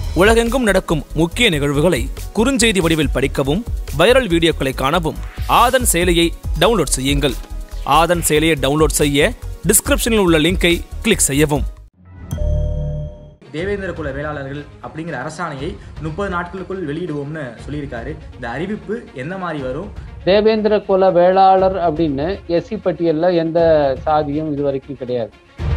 உலகெங்கும் நடக்கும் முக்கிய நிகழ்வுகளை குறுஞ்செய்தி வடிவில் படிக்கவும் வைரல் வீடியோக்களை காணவும் ஆதன் செயலியை டவுன்லோட் செய்யுங்கள் ஆதன் செயலியை டவுன்லோட் செய்ய டிஸ்கிரிப்ஷனில் உள்ள லிங்கை கிளிக் செய்யவும் தேவேந்திர குல வேளாளர்கள் அப்படிங்கிற அரசாணையை முப்பது நாட்களுக்குள் வெளியிடுவோம்னு சொல்லியிருக்காரு இந்த அறிவிப்பு எந்த மாதிரி வரும் தேவேந்திர குல வேளாளர் அப்படின்னு எஸ்சி பட்டியலில் எந்த சாதியும் இதுவரைக்கும் கிடையாது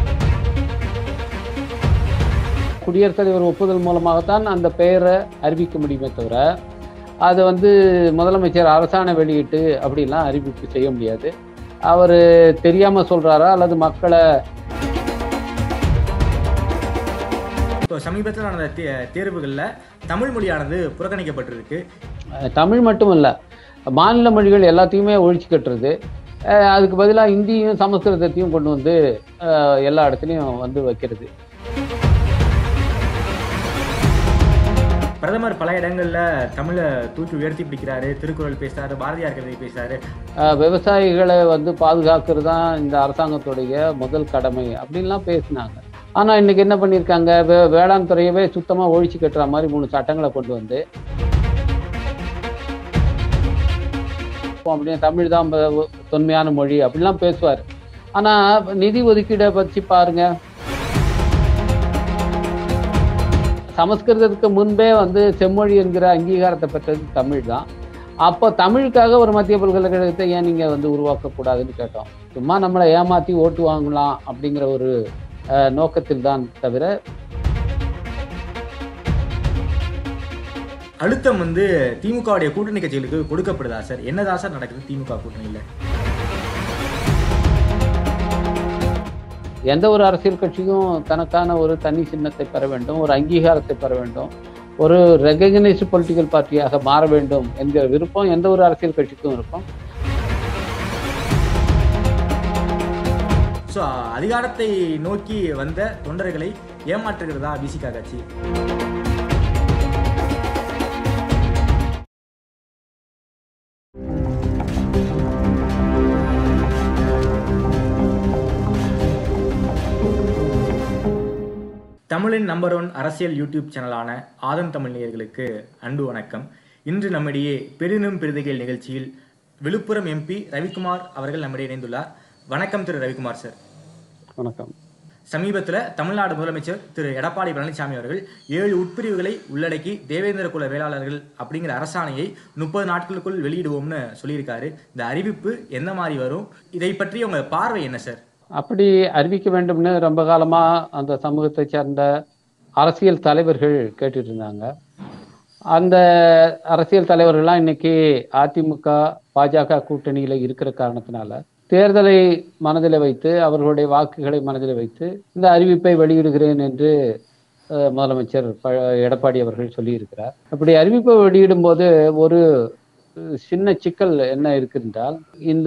குடியரசுத் தலைவர் ஒப்புதல் மூலமாகத்தான் அந்த பெயரை அறிவிக்க முடியுமே தவிர அதை வந்து முதலமைச்சர் அரசாணை வெளியிட்டு அப்படிலாம் அறிவிப்பு செய்ய முடியாது அவர் தெரியாமல் சொல்கிறாரா அல்லது மக்களை இப்போ சமீபத்தில் நடந்த தே- தேர்வுகளில் தமிழ் மொழியானது புறக்கணிக்கப்பட்டிருக்கு அஹ், தமிழ் மட்டும் இல்லை மாநில மொழிகள் எல்லாத்தையுமே ஒழிச்சு கட்டுறது அஹ், அதுக்கு பதிலாக இந்தியும் சமஸ்கிருதத்தையும் கொண்டு வந்து அஹ், எல்லா இடத்துலையும் வந்து வைக்கிறது பிரதமர் பல இடங்கள்ல தமிழை தூக்கி உயர்த்தி பிடிக்கிறாரு திருக்குறள் பேசுறாரு பாரதியார் கவிதை பேசுறாரு அஹ், விவசாயிகளை வந்து பாதுகாக்கிறது தான் இந்த அரசாங்கத்துடைய முதல் கடமை அப்படின்லாம் பேசினாங்க ஆனால் இன்னைக்கு என்ன பண்ணியிருக்காங்க வே வேளாண் துறையவே சுத்தமாக ஒழிச்சு கட்டுற மாதிரி மூணு சட்டங்களை கொண்டு வந்து அப்படியே தமிழ் தான் ப- தொன்மையான மொழி அப்படிலாம் பேசுவார் ஆனால் நிதி ஒதுக்கீடை பற்றி பாருங்க சமஸ்கிருதத்துக்கு முன்பே வந்து செம்மொழி என்கிற அங்கீகாரத்தை பெற்றது தமிழ் தான் அப்போ தமிழுக்காக ஒரு மத்திய பல்கலைக்கழகத்தை ஏன் நீங்கள் வந்து உருவாக்கக்கூடாதுன்னு கேட்டோம் சும்மா நம்மளை ஏமாற்றி ஓட்டு வாங்கலாம் அப்படிங்கிற ஒரு அஹ், நோக்கத்தில் தான் தவிர அழுத்தம் வந்து திமுகவுடைய கூட்டணி கட்சிகளுக்கு கொடுக்கப்படுதா சார் என்னதான் சார் நடக்குது திமுக கூட்டணியில எந்த ஒரு அரசியல் கட்சியும் தனக்கான ஒரு தனி சின்னத்தை பெற வேண்டும் ஒரு அங்கீகாரத்தை பெற வேண்டும் ஒரு ரெகக்னைஸ்டு பொலிட்டிக்கல் பார்ட்டியாக மாற வேண்டும் என்கிற விருப்பம் எந்த ஒரு அரசியல் கட்சிக்கும் இருக்கும் ஸோ அதிகாரத்தை நோக்கி வந்த தொண்டர்களை ஏமாற்றுகிறதா பிசிகா கட்சி தமிழின் நம்பர் ஒன் அரசியல் யூடியூப் சேனலான ஆதம் தமிழ் நேயர்களுக்கு அன்பு வணக்கம் இன்று நம்மிடையே பெரினும் பெரிதுகையில் நிகழ்ச்சியில் விழுப்புரம் எம்பி ரவிக்குமார் அவர்கள் நம்மிடையே இணைந்துள்ளார் வணக்கம் திரு ரவிக்குமார் சார் வணக்கம் சமீபத்தில் தமிழ்நாடு முதலமைச்சர் திரு எடப்பாடி பழனிசாமி அவர்கள் ஏழு உட்பிரிவுகளை உள்ளடக்கி தேவேந்திர குல வேளாளர்கள் அப்படிங்கிற அரசாணையை முப்பது நாட்களுக்குள் வெளியிடுவோம்னு சொல்லியிருக்காரு இந்த அறிவிப்பு எந்த மாதிரி வரும் இதை பற்றி உங்க பார்வை என்ன சார் அப்படி அறிவிக்க வேண்டும்னு ரொம்ப காலமாக அந்த சமூகத்தை சேர்ந்த அரசியல் தலைவர்கள் கேட்டுட்டு இருந்தாங்க அந்த அரசியல் தலைவர்கள்லாம் இன்னைக்கு அதிமுக பாஜக கூட்டணியில் இருக்கிற காரணத்தினால தேர்தலை மனதில் வைத்து அவர்களுடைய வாக்குகளை மனதில் வைத்து இந்த அறிவிப்பை வெளியிடுகிறேன் என்று அஹ், முதலமைச்சர் ப எடப்பாடி அவர்கள் சொல்லியிருக்கிறார் அப்படி அறிவிப்பை வெளியிடும்போது ஒரு அஹ், சின்ன சிக்கல் என்ன இருக்குன்றால் இந்த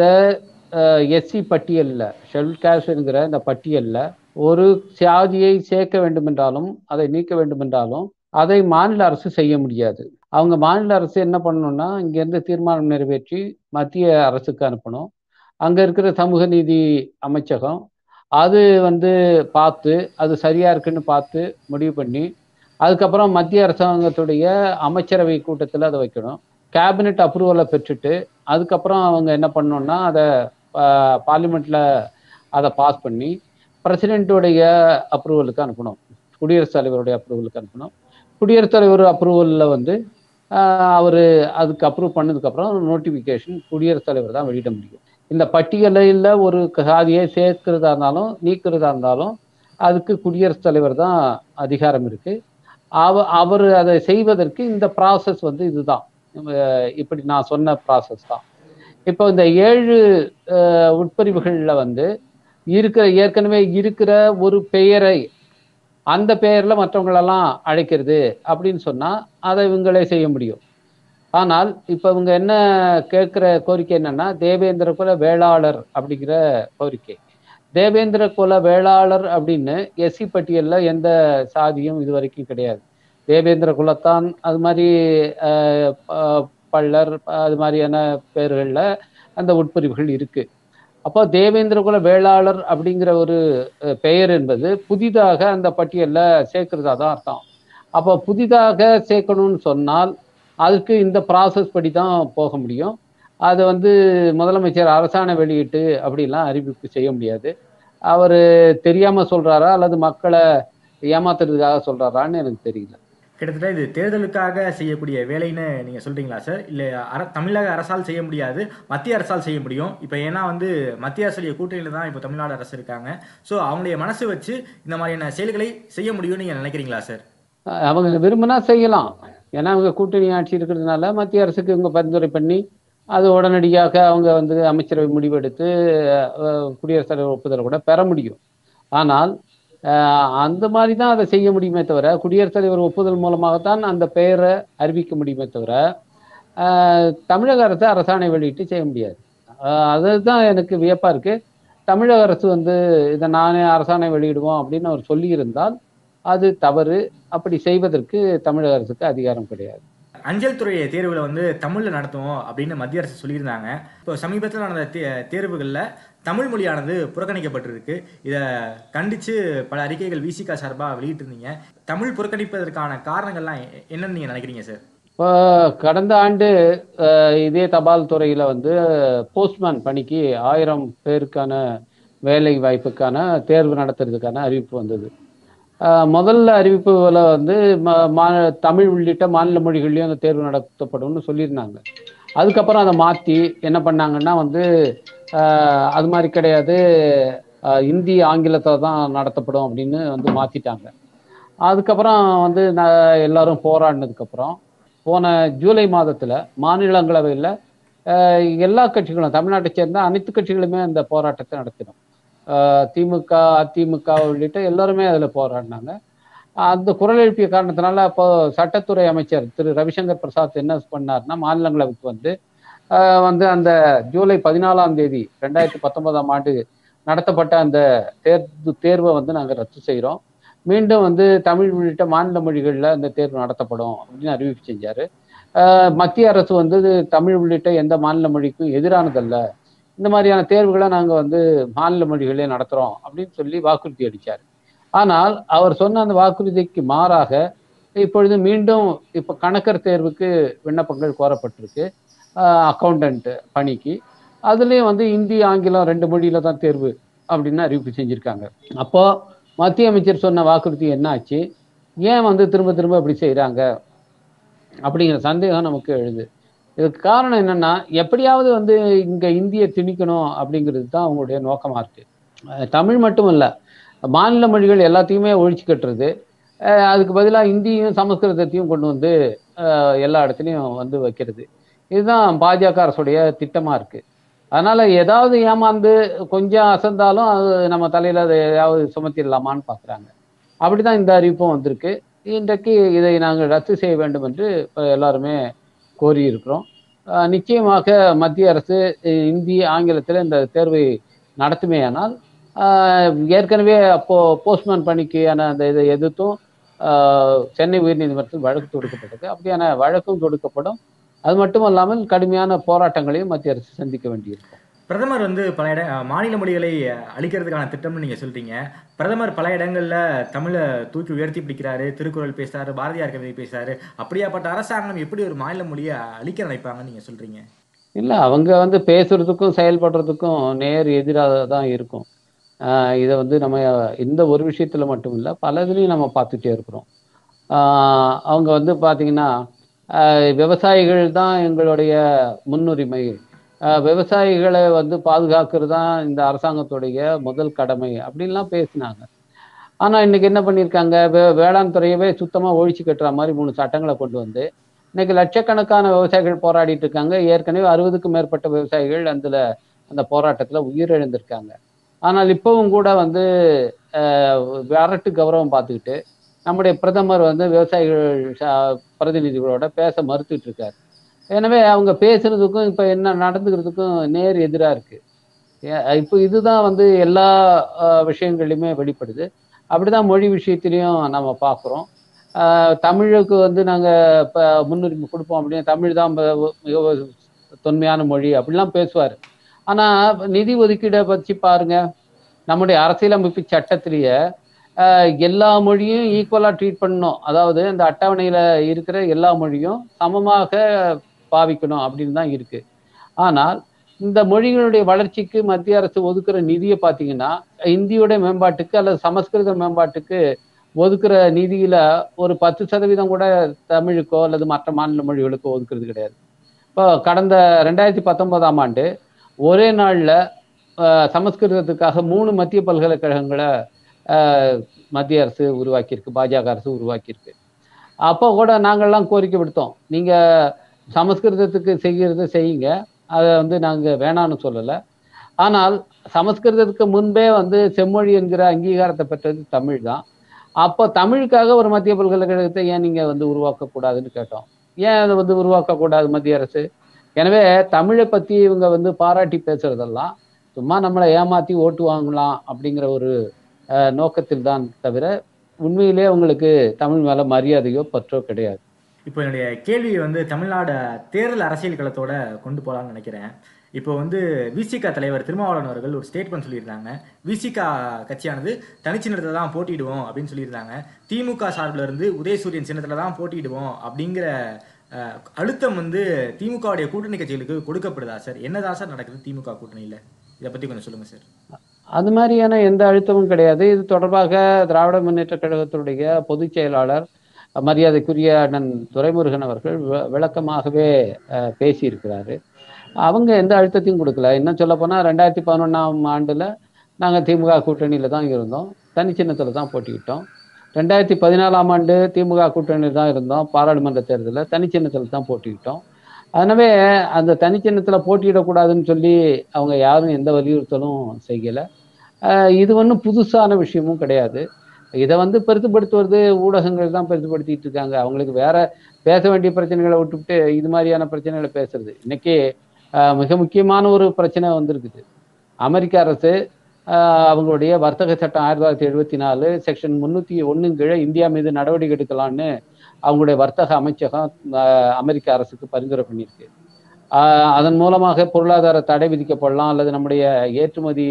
எஸ்சி பட்டியலில் ஷெட்யூல் காஸ்ட் என்கிற இந்த பட்டியலில் ஒரு சாதியை சேர்க்க வேண்டுமென்றாலும் அதை நீக்க வேண்டுமென்றாலும் அதை மாநில அரசு செய்ய முடியாது அவங்க மாநில அரசு என்ன பண்ணணும்னா இங்கேருந்து தீர்மானம் நிறைவேற்றி மத்திய அரசுக்கு அனுப்பணும் அங்கே இருக்கிற சமூக நீதி அமைச்சகம் அது வந்து பார்த்து அது சரியா இருக்குன்னு பார்த்து முடிவு பண்ணி அதுக்கப்புறம் மத்திய அரசாங்கத்துடைய அமைச்சரவை கூட்டத்தில் அதை வைக்கணும் கேபினெட் அப்ரூவலை பெற்றுட்டு அதுக்கப்புறம் அவங்க என்ன பண்ணணும்னா அதை பார்லிமெண்ட்டில் அதை பாஸ் பண்ணி பிரசிடென்ட்டுடைய அப்ரூவலுக்கு அனுப்பணும் குடியரசுத் தலைவருடைய அப்ரூவலுக்கு அனுப்பணும் குடியரசுத் தலைவர் அப்ரூவலில் வந்து அவர் அதுக்கு அப்ரூவ் பண்ணதுக்கப்புறம் நோட்டிஃபிகேஷன் குடியரசுத் தலைவர் தான் வெளியிட முடியும் இந்த பட்டியலில் ஒரு சாதியை சேர்க்கிறதா இருந்தாலும் நீக்கிறதா இருந்தாலும் அதுக்கு குடியரசுத் தலைவர் தான் அதிகாரம் இருக்கு அவ அவர் அதை செய்வதற்கு இந்த ப்ராசஸ் வந்து இதுதான் அஹ் இப்படி நான் சொன்ன ப்ராசஸ் தான் இப்போ இந்த ஏழு அஹ், உட்பிரிவுகள்ல வந்து இருக்கிற ஏற்கனவே இருக்கிற ஒரு பெயரை அந்த பெயர்ல மற்றவங்களெல்லாம் அழைக்கிறது அப்படின்னு சொன்னா அதை இவங்களே செய்ய முடியும் ஆனால் இப்போ இவங்க என்ன கேட்குற கோரிக்கை என்னன்னா தேவேந்திர குல வேளாளர் அப்படிங்கிற கோரிக்கை தேவேந்திர குல வேளாளர் அப்படின்னு எஸ்சி பட்டியலில் எந்த சாதியும் இது வரைக்கும் கிடையாது தேவேந்திர குலத்தான் அது மாதிரி அஹ், ப- பள்ளர் அது மாதிரியான பேர்களில் அந்த உட்பிரிவுகள் இருக்கு அப்போ தேவேந்திர குல வேளாளர் அப்படிங்கிற ஒரு அஹ், பெயர் என்பது புதிதாக அந்த பட்டியலில் சேர்க்கிறதா தான் அர்த்தம் அப்போ புதிதாக சேர்க்கணும்னு சொன்னால் அதுக்கு இந்த ப்ராசஸ் படி தான் போக முடியும் அது வந்து முதலமைச்சர் அரசாணை வெளியிட்டு அப்படிலாம் அறிவிப்பு செய்ய முடியாது அவர் தெரியாம சொல்றாரா அல்லது மக்களை ஏமாத்துறதுக்காக சொல்றாரான்னு எனக்கு தெரியல கிட்டத்தட்ட இது தேர்தலுக்காக செய்யக்கூடிய வேலைன்னு நீங்க சொல்றீங்களா சார் இல்ல அர தமிழக அரசால் செய்ய முடியாது மத்திய அரசால் செய்ய முடியும் இப்போ ஏன்னா வந்து மத்திய அரசுடைய கூட்டணியில தான் இப்போ தமிழ்நாடு அரசு இருக்காங்க ஸோ அவங்களுடைய மனசு வச்சு இந்த மாதிரியான செயல்களை செய்ய முடியும்னு நீங்க நினைக்கிறீங்களா சார் அஹ் அவங்க விரும்பினா செய்யலாம் ஏன்னா அவங்க கூட்டணி ஆட்சி இருக்கிறதுனால மத்திய அரசுக்கு இவங்க பரிந்துரை பண்ணி அது உடனடியாக அவங்க வந்து அமைச்சரவை முடிவெடுத்து அஹ், குடியரசுத் தலைவர் ஒப்புதலை கூட பெற முடியும் ஆனால் அஹ், அந்த மாதிரி தான் அதை செய்ய முடியுமே தவிர குடியரசுத் தலைவர் ஒப்புதல் மூலமாகத்தான் அந்த பெயரை அறிவிக்க முடியுமே தவிர அஹ், தமிழக அரசு அரசாணை வெளியிட்டு செய்ய முடியாது அஹ், அதுதான் எனக்கு வியப்பா இருக்கு தமிழக அரசு வந்து இதை நானே அரசாணை வெளியிடுவோம் அப்படின்னு அவர் சொல்லியிருந்தால் அது தவறு அப்படி செய்வதற்கு தமிழக அரசுக்கு அதிகாரம் கிடையாது அஞ்சல் துறை தேர்வுகளை வந்து தமிழ்ல நடத்துவோம் அப்படின்னு மத்திய அரசு சொல்லியிருந்தாங்க இப்போ சமீபத்தில் நடந்த தே- தேர்வுகள்ல தமிழ் மொழியானது புறக்கணிக்கப்பட்டிருக்கு இதை கண்டிச்சு பல அறிக்கைகள் விசிகா சார்பா வெளியிட்டிருந்தீங்க தமிழ் புறக்கணிப்பதற்கான காரணங்கள்லாம் எ- என்னன்னு நீங்க நினைக்கிறீங்க சார் இப்போ கடந்த ஆண்டு அஹ், இதே தபால் துறையில வந்து போஸ்ட்மேன் பணிக்கு ஆயிரம் பேருக்கான வேலை வாய்ப்புக்கான தேர்வு நடத்துறதுக்கான அறிவிப்பு வந்தது அஹ், முதல்ல அறிவிப்புல வந்து ம- மா- தமிழ் உள்ளிட்ட மாநில மொழிகள்லையும் அந்த தேர்வு நடத்தப்படும்னு சொல்லியிருந்தாங்க அதுக்கப்புறம் அதை மாற்றி என்ன பண்ணாங்கன்னா வந்து அஹ், அது மாதிரி கிடையாது அஹ், இந்தி ஆங்கிலத்தை தான் நடத்தப்படும் அப்படின்னு வந்து மாற்றிட்டாங்க அதுக்கப்புறம் வந்து நான் எல்லாரும் போராடினதுக்கப்புறம் போன ஜூலை மாதத்துல மாநிலங்களவையில் எல்லா கட்சிகளும் தமிழ்நாட்டை சேர்ந்த அனைத்து கட்சிகளுமே அந்த போராட்டத்தை நடத்தினோம் அஹ் திமுக அதிமுக உள்ளிட்ட எல்லாருமே அதில் போராடினாங்க அந்த குரல் எழுப்பிய காரணத்தினால அப்போ சட்டத்துறை அமைச்சர் திரு ரவிசங்கர் பிரசாத் என்ன பண்ணார்னா மாநிலங்களவைக்கு வந்து அஹ் வந்து அந்த ஜூலை பதினாலாம் தேதி ரெண்டாயிரத்தி பத்தொன்பதாம் ஆண்டு நடத்தப்பட்ட அந்த தேர்வு தேர்வை வந்து நாங்கள் ரத்து செய்கிறோம் மீண்டும் வந்து தமிழ் உள்ளிட்ட மாநில மொழிகளில் அந்த தேர்வு நடத்தப்படும் அப்படின்னு அறிவிப்பு செஞ்சாரு அஹ் மத்திய அரசு வந்து தமிழ் உள்ளிட்ட எந்த மாநில மொழிக்கும் எதிரானதல்ல இந்த மாதிரியான தேர்வுகளை நாங்கள் வந்து மாநில மொழிகளே நடத்துகிறோம் அப்படின்னு சொல்லி வாக்குறுதி அளித்தார் ஆனால் அவர் சொன்ன அந்த வாக்குறுதிக்கு மாறாக இப்பொழுது மீண்டும் இப்போ கணக்கர் தேர்வுக்கு விண்ணப்பங்கள் கோரப்பட்டிருக்கு அக்கௌண்டன்ட் பணிக்கு அதுலேயும் வந்து இந்தி ஆங்கிலம் ரெண்டு மொழியில தான் தேர்வு அப்படின்னு அறிவிப்பு செஞ்சுருக்காங்க அப்போ மத்திய அமைச்சர் சொன்ன வாக்குறுதி என்ன ஆச்சு ஏன் வந்து திரும்ப திரும்ப இப்படி செய்கிறாங்க அப்படிங்கிற சந்தேகம் நமக்கு எழுது இதுக்கு காரணம் என்னன்னா எப்படியாவது வந்து இங்க இந்தியை திணிக்கணும் அப்படிங்கிறது தான் அவங்களுடைய நோக்கமா இருக்கு அஹ் தமிழ் மட்டும் இல்ல மாநில மொழிகள் எல்லாத்தையுமே ஒழிச்சு கட்டுறது அஹ் அதுக்கு பதிலாக இந்தியும் சமஸ்கிருதத்தையும் கொண்டு வந்து அஹ் எல்லா இடத்துலையும் வந்து வைக்கிறது இதுதான் பாஜக அரசுடைய திட்டமா இருக்கு அதனால ஏதாவது ஏமாந்து கொஞ்சம் அசந்தாலும் அது நம்ம தலையில அதை ஏதாவது சுமத்திடலாமான்னு பார்க்குறாங்க அப்படிதான் இந்த அறிவிப்பும் வந்திருக்கு இன்றைக்கு இதை நாங்கள் ரத்து செய்ய வேண்டும் என்று இப்ப எல்லாருமே கோரியிருக்கிறோம் அஹ் நிச்சயமாக மத்திய அரசு அஹ் இந்தி ஆங்கிலத்தில் இந்த தேர்வை நடத்துமேயானால் ஆஹ் ஏற்கனவே அப்போ போஸ்ட்மேன் பணிக்கான அந்த இதை எதிர்த்தும் ஆஹ் சென்னை உயர்நீதிமன்றத்தில் வழக்கு தொடுக்கப்பட்டது அப்படியான வழக்கும் தொடுக்கப்படும் அது மட்டும் இல்லாமல் கடுமையான போராட்டங்களையும் மத்திய அரசு சந்திக்க வேண்டியிருக்கும் பிரதமர் வந்து பல இட மாநில மொழிகளை அழிக்கிறதுக்கான திட்டம்னு நீங்க சொல்றீங்க பிரதமர் பல இடங்கள்ல தமிழை தூக்கி உயர்த்தி பிடிக்கிறாரு திருக்குறள் பேசுறாரு பாரதியார் கவிதை பேசுறாரு அப்படியாப்பட்ட அரசாங்கம் எப்படி ஒரு மாநில மொழியை அழிக்க நினைப்பாங்கன்னு நீங்க சொல்றீங்க இல்லை அவங்க வந்து பேசுறதுக்கும் செயல்படுறதுக்கும் நேர் எதிராக தான் இருக்கும் ஆஹ் இதை வந்து நம்ம இந்த ஒரு விஷயத்துல மட்டும் இல்லை பல இதுலையும் நம்ம பார்த்துட்டே இருக்கிறோம் ஆஹ் அவங்க வந்து பார்த்தீங்கன்னா ஆஹ் விவசாயிகள் தான் எங்களுடைய முன்னுரிமை ஆஹ் விவசாயிகளை வந்து பாதுகாக்கிறது தான் இந்த அரசாங்கத்துடைய முதல் கடமை அப்படின்லாம் பேசினாங்க ஆனால் இன்னைக்கு என்ன பண்ணியிருக்காங்க வே வேளாண் துறையவே சுத்தமாக ஒழிச்சு கட்டுற மாதிரி மூணு சட்டங்களை கொண்டு வந்து இன்னைக்கு லட்சக்கணக்கான விவசாயிகள் போராடிட்டு இருக்காங்க ஏற்கனவே அறுபதுக்கும் மேற்பட்ட விவசாயிகள் அதில் அந்த போராட்டத்தில் உயிரிழந்திருக்காங்க ஆனால் இப்பவும் கூட வந்து ஆஹ் வரட்டு கௌரவம் பார்த்துக்கிட்டு நம்முடைய பிரதமர் வந்து விவசாயிகள் ச- பிரதிநிதிகளோட பேச மறுத்துட்டு இருக்காரு எனவே அவங்க பேசுறதுக்கும் இப்போ என்ன நடந்துக்கிறதுக்கும் நேர் எதிராக இருக்கு ஏ- இப்போ இதுதான் வந்து எல்லா ஆஹ் விஷயங்கள்லையுமே வெளிப்படுது அப்படிதான் மொழி விஷயத்திலையும் நம்ம பார்க்குறோம் தமிழுக்கு வந்து நாங்கள் இப்போ முன்னுரிமை கொடுப்போம் அப்படின்னு தமிழ் தான் மிக- மிக தொன்மையான மொழி அப்படிலாம் பேசுவார் ஆனால் நிதி ஒதுக்கீடை பற்றி பாருங்க நம்முடைய அரசியலமைப்பு சட்டத்திலேயே ஆஹ் எல்லா மொழியும் ஈக்குவலா ட்ரீட் பண்ணணும் அதாவது இந்த அட்டவணையில இருக்கிற எல்லா மொழியும் சமமாக பாவிக்கணும் அப்படின்னு தான் இருக்கு ஆனால் இந்த மொழிகளுடைய வளர்ச்சிக்கு மத்திய அரசு ஒதுக்குற நிதியை பார்த்தீங்கன்னா இந்தியோட மேம்பாட்டுக்கு அல்லது சமஸ்கிருத மேம்பாட்டுக்கு ஒதுக்குற நிதியில ஒரு பத்து சதவீதம் கூட தமிழுக்கோ அல்லது மற்ற மாநில மொழிகளுக்கோ ஒதுக்குறது கிடையாது இப்போ கடந்த ரெண்டாயிரத்தி பத்தொன்பதாம் ஆண்டு ஒரே நாள்ல ஆஹ், சமஸ்கிருதத்துக்காக மூணு மத்திய பல்கலைக்கழகங்களை ஆஹ், மத்திய அரசு உருவாக்கியிருக்கு பாஜக அரசு உருவாக்கியிருக்கு அப்போ கூட நாங்கள்லாம் கோரிக்கை விடுத்தோம் நீங்க சமஸ்கிருதத்துக்கு செய்கிறது செய்யுங்க அதை வந்து நாங்க வேணான்னு சொல்லலை ஆனால் சமஸ்கிருதத்துக்கு முன்பே வந்து செம்மொழி என்கிற அங்கீகாரத்தை பெற்றது தமிழ் தான் அப்போ தமிழுக்காக ஒரு மத்திய பல்கலைக்கழகத்தை ஏன் நீங்க வந்து உருவாக்கக்கூடாதுன்னு கேட்டோம் ஏன் அதை வந்து உருவாக்கக்கூடாது மத்திய அரசு எனவே தமிழை பத்தி இவங்க வந்து பாராட்டி பேசுறதெல்லாம் சும்மா நம்மளை ஏமாத்தி ஓட்டு வாங்கலாம் அப்படிங்கிற ஒரு அஹ், நோக்கத்தில் தான் தவிர உண்மையிலே அவங்களுக்கு தமிழ் மேல மரியாதையோ பற்றோ கிடையாது இப்போ என்னுடைய கேள்வி வந்து தமிழ்நாடு தேர்தல் அரசியல் களத்தோட கொண்டு போகலாம்னு நினைக்கிறேன் இப்போ வந்து விசிகா தலைவர் திருமாவளவன் அவர்கள் ஒரு ஸ்டேட்மெண்ட் சொல்லியிருந்தாங்க விசிகா கட்சியானது தனிச்சின்னத்தில் தான் போட்டியிடுவோம் அப்படின்னு சொல்லியிருந்தாங்க திமுக சார்பில் இருந்து உதயசூரியன் சின்னத்தில் தான் போட்டியிடுவோம் அப்படிங்கிற அஹ், அழுத்தம் வந்து திமுகவுடைய கூட்டணி கட்சிகளுக்கு கொடுக்கப்படுதா சார் என்னதான் சார் நடக்குது திமுக கூட்டணியில் இதை பற்றி கொஞ்சம் சொல்லுங்கள் சார் அது மாதிரியான எந்த அழுத்தமும் கிடையாது இது தொடர்பாக திராவிட முன்னேற்ற கழகத்தினுடைய பொதுச் செயலாளர் மரியாதைக்குரிய அண்ணன் துரைமுருகன் அவர்கள் வி- விளக்கமாகவே அஹ், பேசியிருக்கிறாரு அவங்க எந்த அழுத்தத்தையும் கொடுக்கல இன்னும் சொல்ல போனா ரெண்டாயிரத்தி பதினொன்றாம் ஆண்டுல நாங்க திமுக கூட்டணியில தான் இருந்தோம் தனிச்சின்னத்துல தான் போட்டிக்கிட்டோம் ரெண்டாயிரத்தி பதினாலாம் ஆண்டு திமுக கூட்டணியில் தான் இருந்தோம் பாராளுமன்ற தேர்தலில் தனிச்சின்னத்தில் தான் போட்டிக்கிட்டோம் எனவே அந்த தனிச்சின்னத்தில் போட்டியிடக்கூடாதுன்னு சொல்லி அவங்க யாரும் எந்த வலியுறுத்தலும் செய்யலை ஆஹ் இது ஒன்றும் புதுசான விஷயமும் கிடையாது இதை வந்து பெருசுப்படுத்துவது ஊடகங்கள் தான் பெருசுப்படுத்திட்டு இருக்காங்க அவங்களுக்கு வேற பேச வேண்டிய பிரச்சனைகளை விட்டுவிட்டு இது மாதிரியான பிரச்சனைகளை பேசுறது இன்னைக்கு ஆஹ் மிக முக்கியமான ஒரு பிரச்சனை வந்திருக்குது அமெரிக்க அரசு ஆஹ் அவங்களுடைய வர்த்தக சட்டம் ஆயிரத்தி தொள்ளாயிரத்தி எழுபத்தி நாலு செக்ஷன் முன்னூத்தி ஒண்ணுங்க கீழே இந்தியா மீது நடவடிக்கை எடுக்கலான்னு அவங்களுடைய வர்த்தக அமைச்சகம் ஆஹ் அமெரிக்க அரசுக்கு பரிந்துரை பண்ணியிருக்கு ஆஹ் அதன் மூலமாக பொருளாதார தடை விதிக்கப்படலாம் அல்லது நம்முடைய ஏற்றுமதி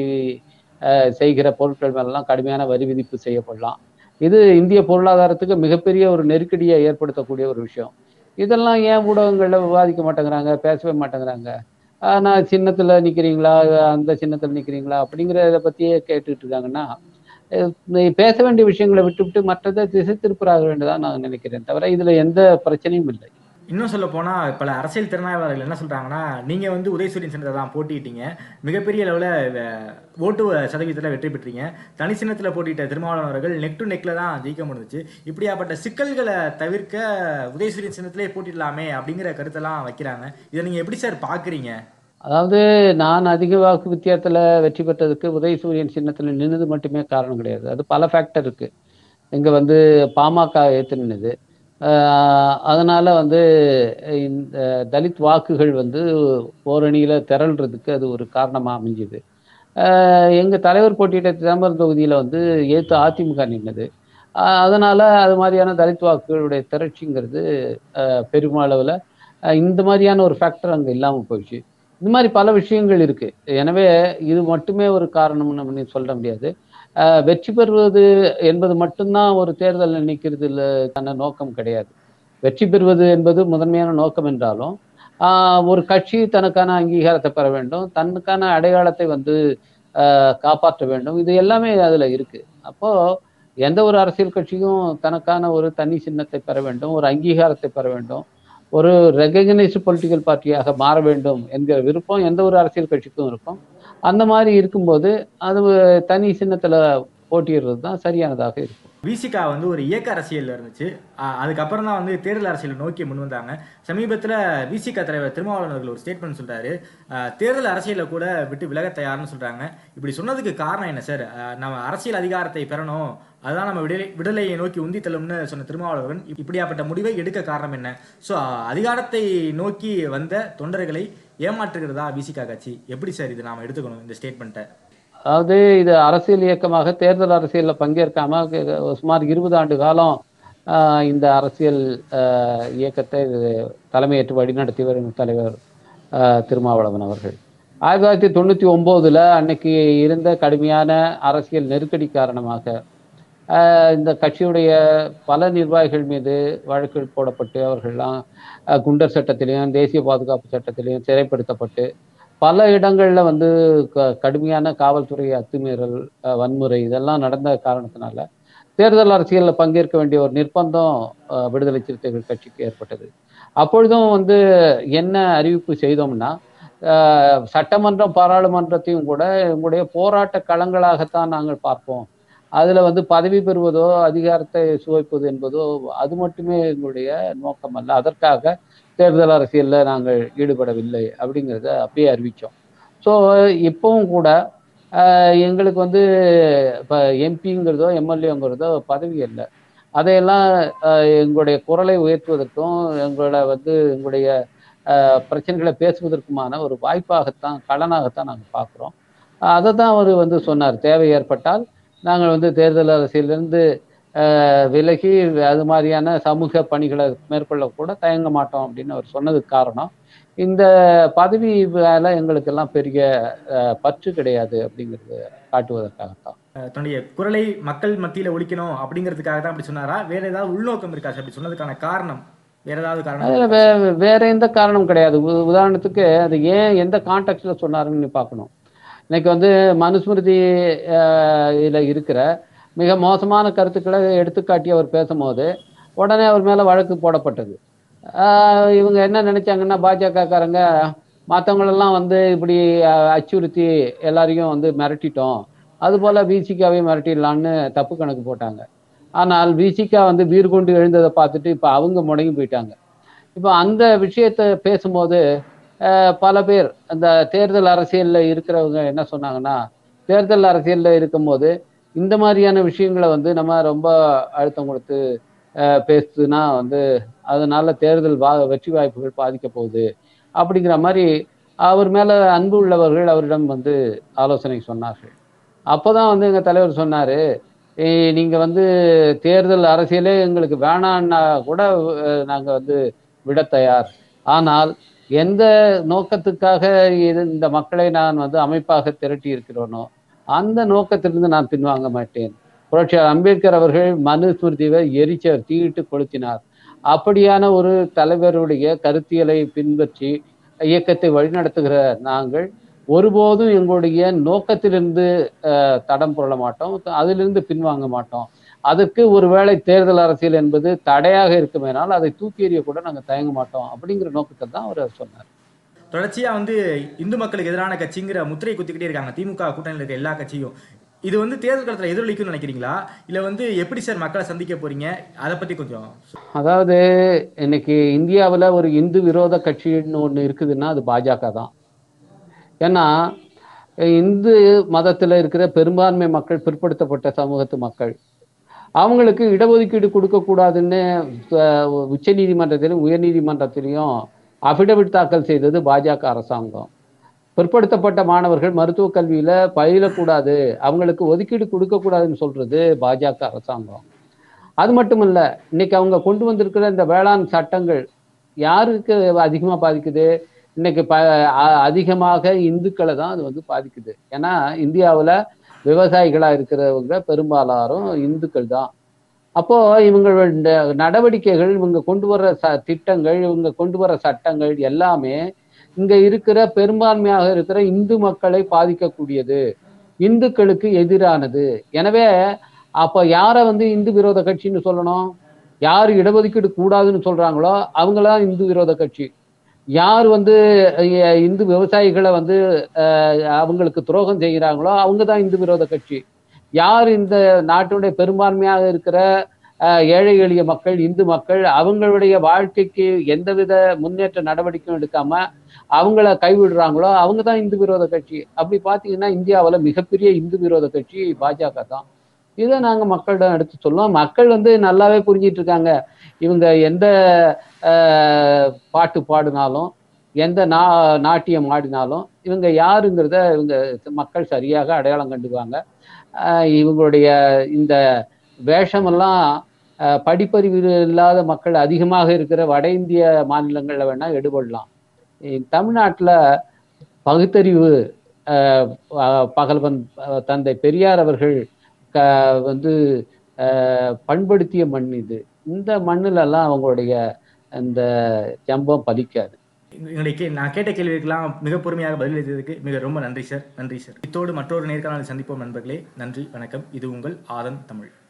ஆஹ் செய்கிற பொருட்கள் மேலெல்லாம் கடுமையான வரி விதிப்பு செய்யப்படலாம் இது இந்திய பொருளாதாரத்துக்கு மிகப்பெரிய ஒரு நெருக்கடியை ஏற்படுத்தக்கூடிய ஒரு விஷயம் இதெல்லாம் ஏன் ஊடகங்கள்ல விவாதிக்க மாட்டேங்கிறாங்க பேசவே மாட்டேங்கிறாங்க ஆஹ் நான் சின்னத்துல நிக்கிறீங்களா அந்த சின்னத்துல நிக்கிறீங்களா அப்படிங்கிறத பத்தியே கேட்டுட்டு இருக்காங்கன்னா அஹ் நீ பேச வேண்டிய விஷயங்களை விட்டுவிட்டு மற்றதை திசை திருப்புறாக வேண்டியதான் நான் நினைக்கிறேன் தவிர இதுல எந்த பிரச்சனையும் இல்லை இன்னும் சொல்ல போனா பல அரசியல் திறனாய்வாளர்கள் என்ன சொல்றாங்கன்னா நீங்க வந்து உதயசூரியன் சின்னத்தை தான் போட்டிட்டீங்க மிகப்பெரிய அளவில் ஓட்டு சதவீதத்தில் வெற்றி பெற்றீங்க தனி சின்னத்தில் போட்டியிட்ட திருமாவளவன் அவர்கள் நெக் டு நெக்ல தான் ஜெயிக்க முடிஞ்சுச்சு இப்படியாப்பட்ட சிக்கல்களை தவிர்க்க உதயசூரியன் சின்னத்திலே போட்டிடலாமே அப்படிங்கிற கருத்தெல்லாம் வைக்கிறாங்க இதை நீங்க எப்படி சார் பாக்குறீங்க அதாவது நான் அதிக வாக்கு வித்தியாசத்துல வெற்றி பெற்றதுக்கு உதயசூரியன் சின்னத்துல நின்னது மட்டுமே காரணம் கிடையாது அது பல ஃபேக்டர் இருக்கு இங்க வந்து பாமக ஏத்து நின்னுது ஆஹ் அதனால வந்து இந்த தலித் வாக்குகள் வந்து ஓரணியில திரள்றதுக்கு அது ஒரு காரணமா அமைஞ்சுது ஆஹ் எங்க தலைவர் போட்டியிட்ட சிதம்பரம் தொகுதியில வந்து ஏத்து அதிமுக நின்னது ஆஹ் அதனால அது மாதிரியான தலித் வாக்குகளுடைய திரட்சிங்கிறது ஆஹ் பெருமளவுல ஆஹ் இந்த மாதிரியான ஒரு ஃபேக்டர் அங்க இல்லாம போயிடுச்சு இந்த மாதிரி பல விஷயங்கள் இருக்கு எனவே இது மட்டுமே ஒரு காரணம்னு நம்ம சொல்ல முடியாது ஆஹ் வெற்றி பெறுவது என்பது மட்டும்தான் ஒரு தேர்தல் நிற்கிறதுக்கான நோக்கம் கிடையாது வெற்றி பெறுவது என்பது முதன்மையான நோக்கம் என்றாலும் ஆஹ் ஒரு கட்சி தனக்கான அங்கீகாரத்தை பெற வேண்டும் தனக்கான அடையாளத்தை வந்து ஆஹ் காப்பாற்ற வேண்டும் இது எல்லாமே அதுல இருக்கு அப்போ எந்த ஒரு அரசியல் கட்சியும் தனக்கான ஒரு தனி சின்னத்தை பெற வேண்டும் ஒரு அங்கீகாரத்தை பெற வேண்டும் ஒரு ரெகக்னைஸ்டு பொலிட்டிக்கல் பார்ட்டியாக மாற வேண்டும் என்கிற விருப்பம் எந்த ஒரு அரசியல் கட்சிக்கும் இருக்கும் அந்த மாதிரி இருக்கும்போது அது தனி சின்னத்துல போட்டியிடுறது தான் சரியானதாக இருக்கும் விசிகா வந்து ஒரு இயக்க அரசியல் இருந்துச்சு அஹ் அதுக்கப்புறம் தான் வந்து தேர்தல் அரசியலை நோக்கி முன் வந்தாங்க சமீபத்தில் விசிகா தலைவர் திருமாவளவன் அவர்கள் ஒரு ஸ்டேட்மெண்ட் சொல்றாரு அஹ் தேர்தல் அரசியலை கூட விட்டு விலக தயார்னு சொல்றாங்க இப்படி சொன்னதுக்கு காரணம் என்ன சார் அஹ் நம்ம அரசியல் அதிகாரத்தை பெறணும் அதுதான் நம்ம விடுதலை விடுதலையை நோக்கி உந்தி தள்ளும்னு சொன்ன திருமாவளவன் இப்~ இப்படியாப்பட்ட முடிவை எடுக்க காரணம் என்ன ஸோ அதிகாரத்தை நோக்கி வந்த தொண்டர்களை ஏமாற்றுகிறதா விசிகா கட்சி எப்படி சார் இது நாம எடுத்துக்கணும் இந்த ஸ்டேட்மெண்ட்டை அதாவது இது அரசியல் இயக்கமாக தேர்தல் அரசியலில் பங்கேற்காம க- சுமார் இருபது ஆண்டு காலம் ஆஹ், இந்த அரசியல் ஆஹ், இயக்கத்தை இது தலைமையேற்று வழிநடத்தி வரும் தலைவர் ஆஹ், திருமாவளவன் அவர்கள் ஆயிரத்தி தொள்ளாயிரத்தி தொண்ணூற்றி ஒம்போதில் அன்னைக்கு இருந்த கடுமையான அரசியல் நெருக்கடி காரணமாக ஆஹ் இந்த கட்சியுடைய பல நிர்வாகிகள் மீது வழக்குகள் போடப்பட்டு அவர்கள்லாம் ஆஹ் குண்டர் சட்டத்திலையும் தேசிய பாதுகாப்பு சட்டத்திலையும் சிறைப்படுத்தப்பட்டு பல இடங்கள்ல வந்து க- கடுமையான காவல்துறை அத்துமீறல் ஆஹ் வன்முறை இதெல்லாம் நடந்த காரணத்தினால தேர்தல் அரசியலில் பங்கேற்க வேண்டிய ஒரு நிர்பந்தம் ஆஹ் விடுதலை சிறுத்தைகள் கட்சிக்கு ஏற்பட்டது அப்பொழுதும் வந்து என்ன அறிவிப்பு செய்தோம்னா ஆஹ் சட்டமன்றம் பாராளுமன்றத்தையும் கூட எங்களுடைய போராட்ட களங்களாகத்தான் நாங்கள் பார்ப்போம் அதுல வந்து பதவி பெறுவதோ அதிகாரத்தை சுவைப்பது என்பதோ அது மட்டுமே எங்களுடைய நோக்கம் அல்ல அதற்காக தேர்தல் அரசியல்ல நாங்கள் ஈடுபடவில்லை அப்படிங்கிறத அப்பயே அறிவிச்சோம் ஸோ இப்பவும் கூட ஆஹ் எங்களுக்கு வந்து இப்போ எம்பிங்கிறதோ எம்எல்ஏங்கிறதோ பதவி இல்லை அதையெல்லாம் ஆஹ் எங்களுடைய குரலை உயர்த்துவதற்கும் எங்களோட வந்து எங்களுடைய ஆஹ் பிரச்சனைகளை பேசுவதற்குமான ஒரு வாய்ப்பாகத்தான் களனாகத்தான் நாங்கள் பார்க்குறோம் அதை தான் அவர் வந்து சொன்னார் தேவை ஏற்பட்டால் நாங்கள் வந்து தேர்தல் அரசியலிருந்து ஆஹ் விலகி அது மாதிரியான சமூக பணிகளை மேற்கொள்ளக்கூட தயங்க மாட்டோம் அப்படின்னு அவர் சொன்னதுக்கு காரணம் இந்த பதவி வேலை எங்களுக்கெல்லாம் பெரிய ஆஹ் பற்று கிடையாது அப்படிங்கிறது காட்டுவதற்காகத்தான் தன்னுடைய குரலை மக்கள் மத்தியில ஒழிக்கணும் அப்படிங்கிறதுக்காக தான் அப்படி சொன்னாரா வேற ஏதாவது உள்நோக்கம் இருக்கா சார் அப்படி சொன்னதுக்கான காரணம் வேற ஏதாவது காரணம் அதுல இருக்கா? வே வேற எந்த காரணம் கிடையாது உ- உதாரணத்துக்கு அது ஏன் எந்த கான்டெக்ட்ல சொன்னாருன்னு பார்க்கணும் இன்னைக்கு வந்து மனுஸ்மிருதி ஆஹ், இதுல இருக்கிற மிக மோசமான கருத்துக்களை எடுத்துக்காட்டி அவர் பேசும்போது உடனே அவர் மேல வழக்கு போடப்பட்டது ஆஹ், இவங்க என்ன நினைச்சாங்கன்னா பாஜகக்காரங்க மற்றவங்களெல்லாம் வந்து இப்படி ஆஹ், அச்சுறுத்தி எல்லாரையும் வந்து மிரட்டிட்டோம் அதுபோல விசிகாவை மிரட்டிடலான்னு தப்பு கணக்கு போட்டாங்க ஆனால் விசிகா வந்து வீர் கொண்டு எழுந்ததை பார்த்துட்டு இப்போ அவங்க முடங்கி போயிட்டாங்க இப்போ அந்த விஷயத்தை பேசும்போது அஹ், பல பேர் அந்த தேர்தல் அரசியல்ல இருக்கிறவங்க என்ன சொன்னாங்கன்னா தேர்தல் அரசியல்ல இருக்கும்போது இந்த மாதிரியான விஷயங்களை வந்து நம்ம ரொம்ப அழுத்தம் கொடுத்து அஹ், பேசுதுன்னா வந்து அதனால தேர்தல் வா வெற்றி வாய்ப்புகள் பாதிக்க போகுது அப்படிங்கிற மாதிரி அவர் மேல அன்பு உள்ளவர்கள் அவரிடம் வந்து ஆலோசனை சொன்னார்கள் அப்போதான் வந்து எங்க தலைவர் சொன்னாரு "ஏய், நீங்க வந்து தேர்தல் அரசியலே எங்களுக்கு வேணான்னா கூட அஹ், நாங்க வந்து விட தயார் ஆனால் எந்த நோக்கத்துக்காக இது இந்த மக்களை நான் வந்து அமைப்பாக திரட்டி இருக்கிறேனோ அந்த நோக்கத்திலிருந்து நான் பின்வாங்க மாட்டேன் புரட்சியாளர் அம்பேத்கர் அவர்கள் மனுஸ்மிருதியை எரிச்சர் தீயிட்டு கொளுத்தினார் அப்படியான ஒரு தலைவருடைய கருத்தியலை பின்பற்றி இயக்கத்தை வழிநடத்துகிற நாங்கள் ஒருபோதும் எங்களுடைய நோக்கத்திலிருந்து அஹ், தடம் புரள மாட்டோம் அதிலிருந்து பின்வாங்க மாட்டோம் அதற்கு ஒருவேளை தேர்தல் அரசியல் என்பது தடையாக இருக்குமேனால் அதை தூக்கி எறிய கூட நாங்கள் தயங்க மாட்டோம் அப்படிங்கிற நோக்கத்தை தான் அவர் சொன்னார் தொடர்ச்சியா வந்து இந்து மக்களுக்கு எதிரான கட்சிங்கிற முத்திரை குத்திக்கிட்டே இருக்காங்க திமுக கூட்டணியில் இருக்க எல்லா கட்சியும் இது வந்து தேர்தல் காலத்துல எதிரொலிக்கும்னு நினைக்கிறீங்களா இல்ல வந்து எப்படி சார் மக்களை சந்திக்க போறீங்க அதை பத்தி கொஞ்சம் அதாவது இன்னைக்கு இந்தியாவில் ஒரு இந்து விரோத கட்சின்னு ஒன்று இருக்குதுன்னா அது பாஜக தான் ஏன்னா இந்து மதத்தில் இருக்கிற பெரும்பான்மை மக்கள் பிற்படுத்தப்பட்ட சமூகத்து மக்கள் அவங்களுக்கு இடஒதுக்கீடு கொடுக்கக்கூடாதுன்னு அஹ், உச்ச நீதிமன்றத்திலும் உயர் நீதிமன்றத்திலையும் அபிடவிட் தாக்கல் செய்தது பாஜக அரசாங்கம் பிற்படுத்தப்பட்ட மாணவர்கள் மருத்துவ கல்வியில பயிலக்கூடாது அவங்களுக்கு ஒதுக்கீடு கொடுக்கக்கூடாதுன்னு சொல்றது பாஜக அரசாங்கம் அது மட்டும் இல்ல இன்னைக்கு அவங்க கொண்டு வந்திருக்கிற இந்த வேளாண் சட்டங்கள் யாருக்கு அதிகமா பாதிக்குது இன்னைக்கு ப அ- அதிகமாக இந்துக்களை தான் அது வந்து பாதிக்குது ஏன்னா இந்தியாவுல விவசாயிகளா இருக்கிறவங்க பெரும்பாலாரும் இந்துக்கள் தான் அப்போ இவங்க இந்த நடவடிக்கைகள் இவங்க கொண்டு வர்ற ச திட்டங்கள் இவங்க கொண்டு வர்ற சட்டங்கள் எல்லாமே இங்க இருக்கிற பெரும்பான்மையாக இருக்கிற இந்து மக்களை பாதிக்கக்கூடியது இந்துக்களுக்கு எதிரானது எனவே அப்ப யாரை வந்து இந்து விரோத கட்சின்னு சொல்லணும் யார் இடஒதுக்கீடு கூடாதுன்னு சொல்றாங்களோ அவங்களாம் இந்து விரோத கட்சி யார் வந்து அஹ், இந்து விவசாயிகளை வந்து அஹ், அவங்களுக்கு துரோகம் செய்கிறாங்களோ அவங்க தான் இந்து விரோத கட்சி யார் இந்த நாட்டினுடைய பெரும்பான்மையாக இருக்கிற அஹ், ஏழை எளிய மக்கள் இந்து மக்கள் அவங்களுடைய வாழ்க்கைக்கு எந்தவித முன்னேற்ற நடவடிக்கையும் எடுக்காம அவங்கள கைவிடுறாங்களோ அவங்க தான் இந்து விரோத கட்சி அப்படி பார்த்தீங்கன்னா இந்தியாவில் மிகப்பெரிய இந்து விரோத கட்சி பாஜக தான் இதை நாங்கள் மக்களிடம் எடுத்து சொல்லுவோம் மக்கள் வந்து நல்லாவே புரிஞ்சிட்டு இருக்காங்க இவங்க எந்த அஹ், பாட்டு பாடினாலும் எந்த நா நாட்டியம் ஆடினாலும் இவங்க யாருங்கிறத இவங்க மக்கள் சரியாக அடையாளம் கண்டுக்குவாங்க அஹ், இவங்களுடைய இந்த வேஷமெல்லாம் அஹ், படிப்பறிவு இல்லாத மக்கள் அதிகமாக இருக்கிற வட இந்திய மாநிலங்களில் வேணா எடுபடலாம் தமிழ்நாட்டில் பகுத்தறிவு அஹ், அஹ், பகல்வன் அஹ், தந்தை பெரியார் அவர்கள் க வந்து அஹ், பண்படுத்திய மண் இது இந்த மண்ணுலெல்லாம் அவங்களுடைய இந்த ஜம்பம் பதிக்காது எங்களுடைய கே நான் கேட்ட கேள்விக்கெல்லாம் மிக பொறுமையாக பதிலளித்ததுக்கு மிக ரொம்ப நன்றி சார் நன்றி சார் இத்தோடு மற்றொரு நேர்காணலை சந்திப்போம் நண்பர்களே நன்றி வணக்கம் இது உங்கள் ஆதன் தமிழ்